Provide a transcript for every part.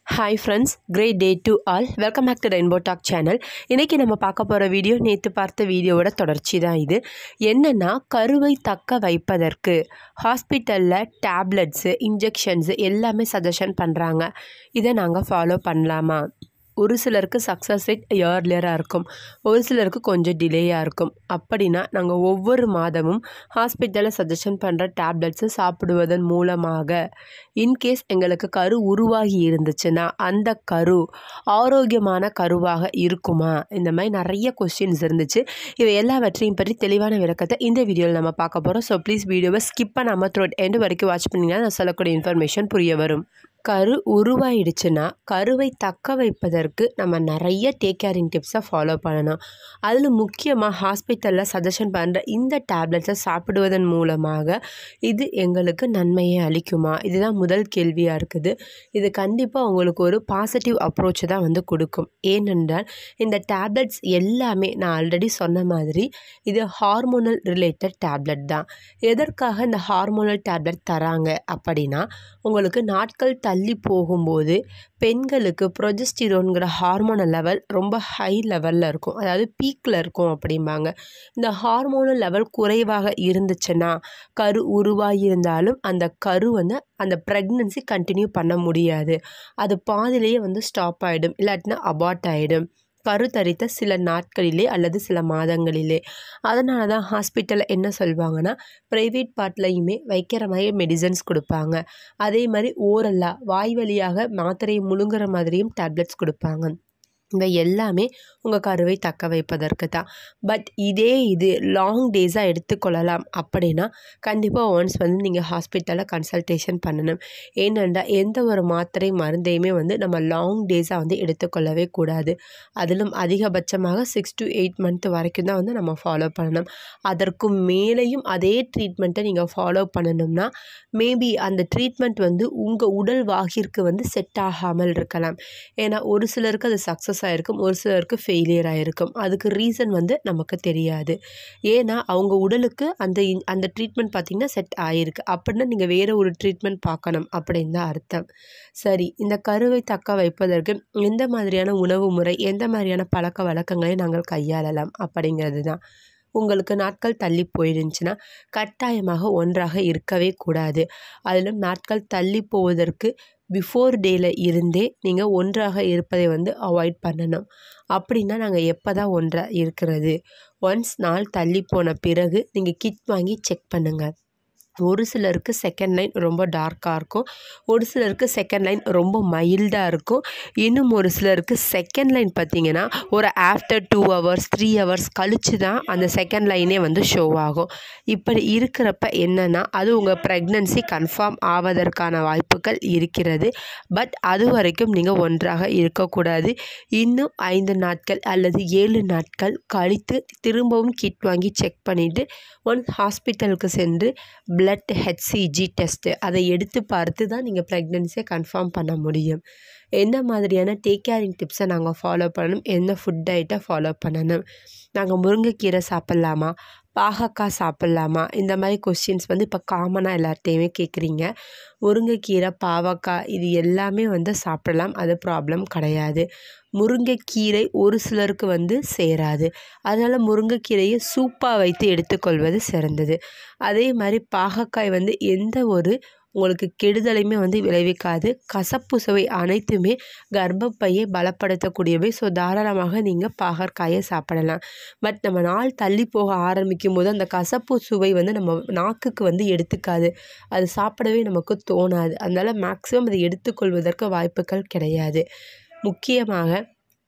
hi friends great day to all welcome back to rainbow talk channel இன்றைக்கி நம்ம பார்க்க போகிற வீடியோ நேற்று பார்த்த வீடியோவோட தொடர்ச்சி தான் இது என்னென்னா கருவை தக்க வைப்பதற்கு ஹாஸ்பிட்டலில் டேப்லெட்ஸு இன்ஜெக்ஷன்ஸு எல்லாமே சஜஷன் பண்ணுறாங்க இதை நாங்கள் ஃபாலோ பண்ணலாமா ஒரு சிலருக்கு சக்ஸஸ் ரேட் இயர்லியராக இருக்கும் ஒரு சிலருக்கு கொஞ்சம் டிலேயாக இருக்கும் அப்படின்னா நாங்கள் ஒவ்வொரு மாதமும் ஹாஸ்பிட்டலில் சஜஷன் பண்ணுற டேப்லெட்ஸை சாப்பிடுவதன் மூலமாக இன்கேஸ் எங்களுக்கு கரு உருவாகி இருந்துச்சுன்னா அந்த கரு ஆரோக்கியமான கருவாக இருக்குமா இந்த மாதிரி நிறைய கொஸ்டின்ஸ் இருந்துச்சு இவை எல்லாவற்றையும் பற்றி தெளிவான விளக்கத்தை இந்த வீடியோவில் நம்ம பார்க்க போகிறோம் ஸோ ப்ளீஸ் வீடியோவை ஸ்கிப் பண்ணாமல் த்ரோட் எண்டு வரைக்கும் வாட்ச் பண்ணிங்கன்னா நான் சொல்லக்கூடிய இன்ஃபர்மேஷன் புரிய வரும் கரு உருவாயிடுச்சுன்னா கருவை தக்க வைப்பதற்கு நம்ம நிறைய டேக் கேரிங் டிப்ஸை ஃபாலோ பண்ணணும் அதில் முக்கியமாக ஹாஸ்பிட்டலில் சஜஷன் பண்ணுற இந்த டேப்லெட்ஸை சாப்பிடுவதன் மூலமாக இது எங்களுக்கு நன்மையை அளிக்குமா இதுதான் முதல் கேள்வியாக இருக்குது இது கண்டிப்பாக உங்களுக்கு ஒரு பாசிட்டிவ் அப்ரோச் தான் வந்து கொடுக்கும் ஏனென்றால் இந்த டேப்லெட்ஸ் எல்லாமே நான் ஆல்ரெடி சொன்ன மாதிரி இது ஹார்மோனல் ரிலேட்டட் டேப்லெட் தான் எதற்காக இந்த ஹார்மோனல் டேப்லெட் தராங்க அப்படின்னா உங்களுக்கு நாட்கள் தள்ளி போகும்போது பெண்களுக்கு ப்ரொஜெஸ்டிரோன்கிற ஹார்மோனல் லெவல் ரொம்ப ஹை லெவலில் இருக்கும் அதாவது பீக்கில் இருக்கும் அப்படிம்பாங்க இந்த ஹார்மோனல் லெவல் குறைவாக இருந்துச்சுன்னா கரு உருவாகியிருந்தாலும் அந்த கரு வந்து அந்த ப்ரெக்னன்சி கண்டினியூ பண்ண முடியாது அது பாதிலேயே வந்து ஸ்டாப் ஆகிடும் இல்லாட்டினா அபார்ட் ஆகிடும் கருத்தரித்த சில நாட்களிலே அல்லது சில மாதங்களிலே அதனால தான் ஹாஸ்பிட்டலில் என்ன சொல்லுவாங்கன்னா ப்ரைவேட் பார்ட்லையுமே வைக்கிற மாதிரி மெடிசன்ஸ் கொடுப்பாங்க அதே மாதிரி ஓரல்லாக வாய் வழியாக மாத்திரையை முழுங்குற மாதிரியும் டேப்லெட்ஸ் கொடுப்பாங்க இவை எல்லாமே உங்கள் கருவை தக்க வைப்பதற்கு தான் பட் இதே இது லாங் டேஸாக எடுத்துக்கொள்ளலாம் அப்படின்னா கண்டிப்பாக ஒன்ஸ் வந்து நீங்கள் ஹாஸ்பிட்டலில் கன்சல்டேஷன் பண்ணணும் ஏனென்றால் எந்த ஒரு மாத்திரை மருந்தையுமே வந்து நம்ம லாங் டேஸாக வந்து எடுத்துக்கொள்ளவே கூடாது அதிலும் அதிகபட்சமாக சிக்ஸ் டு எயிட் மந்த் வரைக்கும் தான் வந்து நம்ம ஃபாலோ பண்ணணும் அதற்கும் மேலேயும் அதே ட்ரீட்மெண்ட்டை நீங்கள் ஃபாலோ பண்ணணும்னா மேபி அந்த ட்ரீட்மெண்ட் வந்து உங்கள் உடல் வாகிற்கு வந்து செட் ஆகாமல் இருக்கலாம் ஏன்னா ஒரு சிலருக்கு அது சக்ஸஸ் ஆகிருக்கும் ஒரு சிலருக்கு ஃபெயிலியர் ஆகிருக்கும் அதுக்கு ரீசன் வந்து நமக்கு தெரியாது ஏன்னா அவங்க உடலுக்கு அந்த அந்த ட்ரீட்மெண்ட் பார்த்திங்கன்னா செட் ஆகிருக்கு அப்படின்னா நீங்கள் வேறு ஒரு ட்ரீட்மெண்ட் பார்க்கணும் அப்படின்னு தான் அர்த்தம் சரி இந்த கருவை தக்க வைப்பதற்கு எந்த மாதிரியான உணவு முறை எந்த மாதிரியான பழக்க வழக்கங்களை நாங்கள் கையாளலாம் அப்படிங்கிறது தான் உங்களுக்கு நாட்கள் தள்ளி போயிருந்துச்சுன்னா கட்டாயமாக ஒன்றாக இருக்கவே கூடாது அதிலும் நாட்கள் தள்ளி போவதற்கு பிஃபோர் டேயில் இருந்தே நீங்கள் ஒன்றாக இருப்பதை வந்து அவாய்ட் பண்ணணும் அப்படின்னா நாங்கள் எப்போ தான் ஒன்றாக இருக்கிறது ஒன்ஸ் நாள் தள்ளி போன பிறகு நீங்கள் கிட் வாங்கி செக் பண்ணுங்கள் ஒரு சிலருக்கு செகண்ட் லைன் ரொம்ப டார்க்காக இருக்கும் ஒரு சிலருக்கு செகண்ட் லைன் ரொம்ப மைல்டாக இருக்கும் இன்னும் ஒரு சிலருக்கு செகண்ட் லைன் பார்த்திங்கன்னா ஒரு after two hours three hours கழித்து தான் அந்த செகண்ட் லைனே வந்து ஷோ ஆகும் இப்படி இருக்கிறப்ப என்னென்னா அது உங்கள் ப்ரெக்னன்சி கன்ஃபார்ம் ஆவதற்கான வாய்ப்புகள் இருக்கிறது பட் அது வரைக்கும் நீங்கள் ஒன்றாக இருக்கக்கூடாது இன்னும் ஐந்து நாட்கள் அல்லது ஏழு நாட்கள் கழித்து திரும்பவும் கிட் வாங்கி செக் பண்ணிவிட்டு ஒன் ஹாஸ்பிட்டலுக்கு சென்று பிளட் ஹெச்சிஜி டெஸ்ட்டு அதை எடுத்து பார்த்து தான் நீங்கள் ப்ரெக்னென்சியை கன்ஃபார்ம் பண்ண முடியும் என்ன மாதிரியான டேக் கேரிங் டிப்ஸை நாங்கள் ஃபாலோ பண்ணணும் என்ன ஃபுட் டயட்டை ஃபாலோ பண்ணணும் நாங்கள் முருங்கைக்கீரை சாப்பிட்லாமா பாகக்காய் சாப்பிட்லாமா இந்த மாதிரி கொஸ்டின்ஸ் வந்து இப்போ காமனாக எல்லார்ட்டையுமே கேட்குறீங்க முருங்கைக்கீரை பாவக்காய் இது எல்லாமே வந்து சாப்பிடலாம் அது ப்ராப்ளம் கிடையாது முருங்கைக்கீரை ஒரு சிலருக்கு வந்து சேராது அதனால் முருங்கைக்கீரையை சூப்பாக வைத்து எடுத்துக்கொள்வது சிறந்தது அதே மாதிரி பாகக்காய் வந்து எந்த ஒரு உங்களுக்கு கெடுதலையுமே வந்து விளைவிக்காது கசப்பு சுவை அனைத்துமே கர்ப்பப்பையை பலப்படுத்தக்கூடியவை ஸோ தாராளமாக நீங்கள் பாகற்காயை சாப்பிடலாம் பட் நம்ம நாள் தள்ளி போக ஆரம்பிக்கும் போது அந்த கசப்பு சுவை வந்து நம்ம நாக்குக்கு வந்து எடுத்துக்காது அது சாப்பிடவே நமக்கு தோணாது அதனால் மேக்ஸிமம் அதை எடுத்துக்கொள்வதற்கு வாய்ப்புகள் கிடையாது முக்கியமாக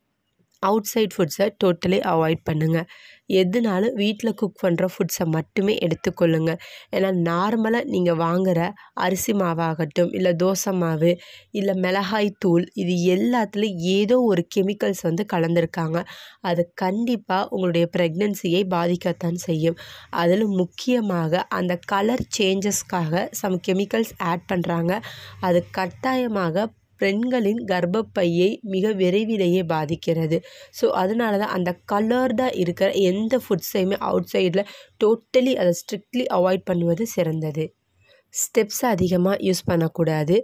அவுட் சைட் ஃபுட்ஸை டோட்டலி அவாய்ட் பண்ணுங்கள் எதுனாலும் வீட்டில் குக் பண்ணுற ஃபுட்ஸை மட்டுமே எடுத்துக்கொள்ளுங்க ஏன்னா நார்மலாக நீங்கள் வாங்குகிற அரிசி மாவாகட்டும் இல்லை தோசை மாவு இல்லை மிளகாய் தூள் இது எல்லாத்துலேயும் ஏதோ ஒரு கெமிக்கல்ஸ் வந்து கலந்துருக்காங்க அது கண்டிப்பாக உங்களுடைய ப்ரெக்னென்சியை பாதிக்கத்தான் செய்யும் அதில் முக்கியமாக அந்த கலர் சேஞ்சஸ்க்காக சம் கெமிக்கல்ஸ் ஆட் பண்ணுறாங்க அது கட்டாயமாக பெண்களின் கர்ப்பப்பையை மிக விரைவிலேயே பாதிக்கிறது ஸோ அதனால தான் அந்த கலர்டாக இருக்கிற எந்த ஃபுட்ஸையுமே அவுட் சைடில் டோட்டலி அதை ஸ்ட்ரிக்ட்லி அவாய்ட் பண்ணுவது சிறந்தது ஸ்டெப்ஸ் அதிகமாக யூஸ் பண்ணக்கூடாது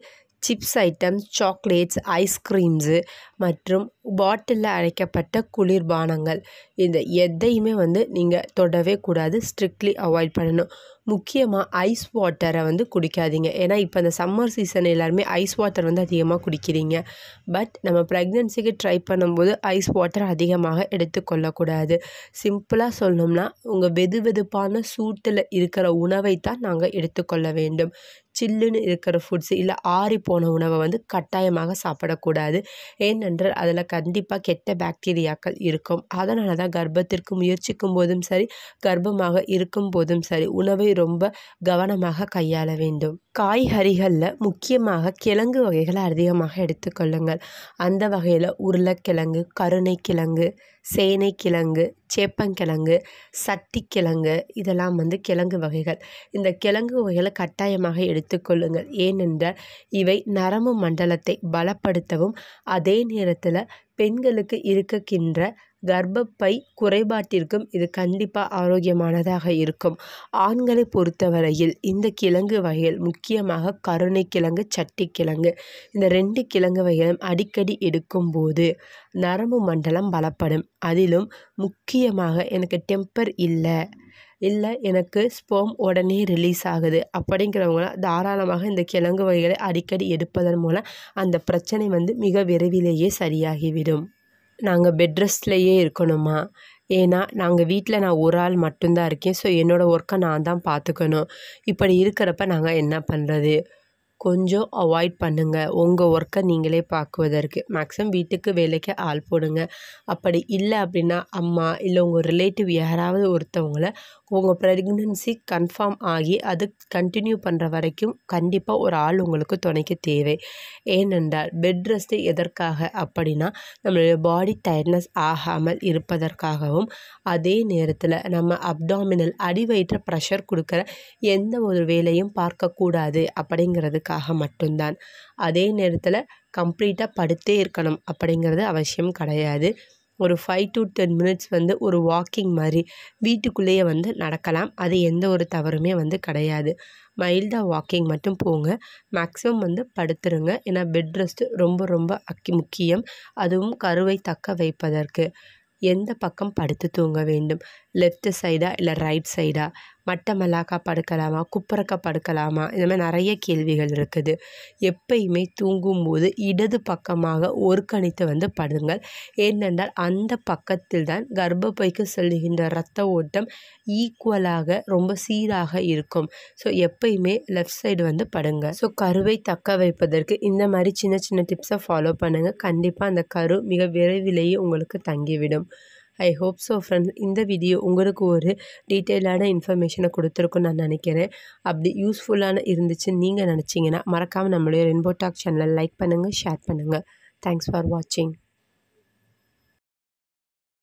சிப்ஸ் ஐட்டம்ஸ் சாக்லேட்ஸ் ஐஸ்கிரீம்ஸு மற்றும் பாட்டிலில் அடைக்கப்பட்ட குளிர்பானங்கள் இந்த எதையுமே வந்து நீங்கள் தொடவே கூடாது ஸ்ட்ரிக்ட்லி அவாய்ட் பண்ணணும் முக்கியமாக ஐஸ் வாட்டரை வந்து குடிக்காதீங்க ஏன்னா இப்போ இந்த சம்மர் சீசன் எல்லாருமே ஐஸ் வாட்டர் வந்து அதிகமாக குடிக்கிறீங்க பட் நம்ம ப்ரெக்னென்சிக்கு ட்ரை பண்ணும்போது ஐஸ் வாட்டர் அதிகமாக எடுத்துக்கொள்ளக்கூடாது சிம்பிளாக சொல்லணும்னா உங்கள் வெது வெதுப்பான சூட்டில் இருக்கிற உணவை தான் நாங்கள் எடுத்துக்கொள்ள வேண்டும் சில்லுன்னு இருக்கிற ஃபுட்ஸ் இல்லை ஆறி போன உணவை வந்து கட்டாயமாக சாப்பிடக்கூடாது ஏனென்றால் அதில் கண்டிப்பாக கெட்ட பாக்டீரியாக்கள் இருக்கும் அதனால தான் கர்ப்பத்திற்கு முயற்சிக்கும் போதும் சரி கர்ப்பமாக இருக்கும் போதும் சரி உணவை ரொம்ப கவனமாக கையாள வேண்டும் காய்கறிகளில் முக்கியமாக கிழங்கு வகைகளை அதிகமாக எடுத்துக்கொள்ளுங்கள் அந்த வகையில் உருளைக்கிழங்கு கருணைக்கிழங்கு சேனைக்கிழங்கு சேப்பங்கிழங்கு சட்டிக்கிழங்கு இதெல்லாம் வந்து கிழங்கு வகைகள் இந்த கிழங்கு வகைகளை கட்டாயமாக எடுத்துக்கொள்ளுங்கள் ஏனென்றால் இவை நரம்பு மண்டலத்தை பலப்படுத்தவும் அதே நேரத்தில் பெண்களுக்கு இருக்கின்ற கர்ப்பப்பை குறைபாட்டிற்கும் இது கண்டிப்பாக ஆரோக்கியமானதாக இருக்கும் ஆண்களை பொறுத்தவரையில் இந்த கிழங்கு வகைகள் முக்கியமாக கருணைக்கிழங்கு சட்டிக்கிழங்கு இந்த ரெண்டு கிழங்கு வகைகளும் அடிக்கடி எடுக்கும்போது நரம்பு மண்டலம் பலப்படும் அதிலும் முக்கியமாக எனக்கு டெம்பர் இல்லை இல்லை எனக்கு ஸ்போம் உடனே ரிலீஸ் ஆகுது அப்படிங்கிறவங்க தாராளமாக இந்த கிழங்கு வகைகளை அடிக்கடி எடுப்பதன் மூலம் அந்த பிரச்சனை வந்து மிக விரைவிலேயே சரியாகிவிடும் நாங்கள் பெட் ரெஸ்ட்லேயே இருக்கணுமா ஏன்னா நாங்கள் வீட்டில் நான் ஒரு ஆள் மட்டும்தான் இருக்கேன் ஸோ என்னோடய ஒர்க்கை நான் தான் பார்த்துக்கணும் இப்படி இருக்கிறப்ப நாங்கள் என்ன பண்ணுறது கொஞ்சம் அவாய்ட் பண்ணுங்கள் உங்கள் ஒர்க்கை நீங்களே பார்க்குவதற்கு மேக்ஸிமம் வீட்டுக்கு வேலைக்கு ஆள் போடுங்க அப்படி இல்லை அப்படின்னா அம்மா இல்லை உங்கள் ரிலேட்டிவ் யாராவது ஒருத்தவங்கள உங்கள் ப்ரெக்னன்சி கன்ஃபார்ம் ஆகி அது கண்டினியூ பண்ணுற வரைக்கும் கண்டிப்பாக ஒரு ஆள் உங்களுக்கு துணைக்கு தேவை ஏனென்றால் பெட் ரெஸ்ட்டு எதற்காக அப்படின்னா நம்மளுடைய பாடி டயர்ட்னஸ் ஆகாமல் இருப்பதற்காகவும் அதே நேரத்தில் நம்ம அப்டாமினல் அடி வயிற்ற ப்ரெஷர் கொடுக்குற எந்த ஒரு வேலையும் பார்க்கக்கூடாது அப்படிங்கிறதுக்காக மட்டும்தான் அதே நேரத்தில் கம்ப்ளீட்டாக படுத்தே இருக்கணும் அப்படிங்கிறது அவசியம் கிடையாது ஒரு ஃபைவ் டு டென் மினிட்ஸ் வந்து ஒரு வாக்கிங் மாதிரி வீட்டுக்குள்ளேயே வந்து நடக்கலாம் அது எந்த ஒரு தவறுமே வந்து கிடையாது மைல்டாக வாக்கிங் மட்டும் போங்க மேக்ஸிமம் வந்து படுத்துருங்க ஏன்னா பெட் ரெஸ்ட்டு ரொம்ப ரொம்ப அக்கி முக்கியம் அதுவும் கருவை தக்க வைப்பதற்கு எந்த பக்கம் படுத்து தூங்க வேண்டும் லெஃப்ட் சைடா இல்லை ரைட் சைடா மட்ட மல்லாக்கா படுக்கலாமா குப்பரக்கா படுக்கலாமா இந்த மாதிரி நிறைய கேள்விகள் இருக்குது எப்பயுமே தூங்கும்போது இடது பக்கமாக ஒருக்கணித்து வந்து படுங்கள் ஏனென்றால் அந்த பக்கத்தில் தான் கர்ப்பப்பைக்கு செல்கின்ற இரத்த ஓட்டம் ஈக்குவலாக ரொம்ப சீராக இருக்கும் ஸோ எப்பயுமே லெஃப்ட் சைடு வந்து படுங்க ஸோ கருவை தக்க வைப்பதற்கு இந்த மாதிரி சின்ன சின்ன டிப்ஸை ஃபாலோ பண்ணுங்கள் கண்டிப்பாக அந்த கரு மிக விரைவிலேயே உங்களுக்கு தங்கிவிடும் ஐ ஹோப் ஸோ ஃப்ரெண்ட்ஸ் இந்த வீடியோ உங்களுக்கு ஒரு டீட்டெயிலான இன்ஃபர்மேஷனை கொடுத்துருக்குன்னு நான் நினைக்கிறேன் அப்படி யூஸ்ஃபுல்லான இருந்துச்சுன்னு நீங்கள் நினச்சிங்கன்னா மறக்காமல் நம்மளுடைய ரென்போ டாக் சேனலை லைக் பண்ணுங்கள் ஷேர் பண்ணுங்கள் தேங்க்ஸ் ஃபார் வாட்சிங்